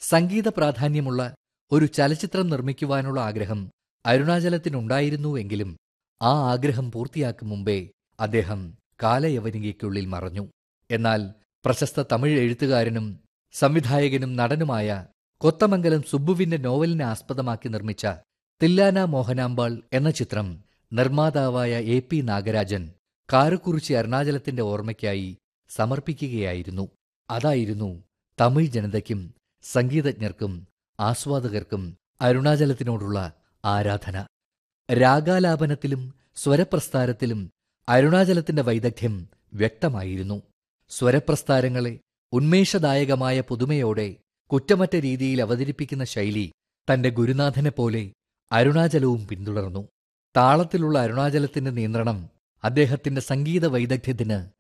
സംഗീത പ്രാധാന്യമുള്ള ഒരു ചലച്ചിത്രം നിർമ്മിക്കുവാനുള്ള ആഗ്രഹം അരുണാചലത്തിനുണ്ടായിരുന്നുവെങ്കിലും ആ ആഗ്രഹം പൂർത്തിയാക്കും മുമ്പേ അദ്ദേഹം കാലയവനികയ്ക്കുള്ളിൽ മറഞ്ഞു എന്നാൽ പ്രശസ്ത തമിഴ് എഴുത്തുകാരനും സംവിധായകനും നടനുമായ കൊത്തമംഗലം സുബ്ബുവിന്റെ നോവലിനെ ആസ്പദമാക്കി നിർമ്മിച്ച തില്ലാന മോഹനാമ്പാൾ എന്ന ചിത്രം നിർമ്മാതാവായ എ പി നാഗരാജൻ കാരക്കുറിച്ചി അരുണാചലത്തിന്റെ ഓർമ്മയ്ക്കായി സമർപ്പിക്കുകയായിരുന്നു അതായിരുന്നു തമിഴ് ജനതയ്ക്കും സംഗീതജ്ഞർക്കും ആസ്വാദകർക്കും അരുണാചലത്തിനോടുള്ള ആരാധന രാഗാലാപനത്തിലും സ്വരപ്രസ്ഥാരത്തിലും അരുണാചലത്തിന്റെ വൈദഗ്ധ്യം വ്യക്തമായിരുന്നു സ്വരപ്രസ്ഥാരങ്ങളെ ഉന്മേഷദായകമായ പുതുമയോടെ കുറ്റമറ്റ രീതിയിൽ അവതരിപ്പിക്കുന്ന ശൈലി തന്റെ ഗുരുനാഥനെപ്പോലെ അരുണാചലവും പിന്തുടർന്നു താളത്തിലുള്ള അരുണാചലത്തിന്റെ നിയന്ത്രണം അദ്ദേഹത്തിന്റെ സംഗീത വൈദഗ്ധ്യത്തിന്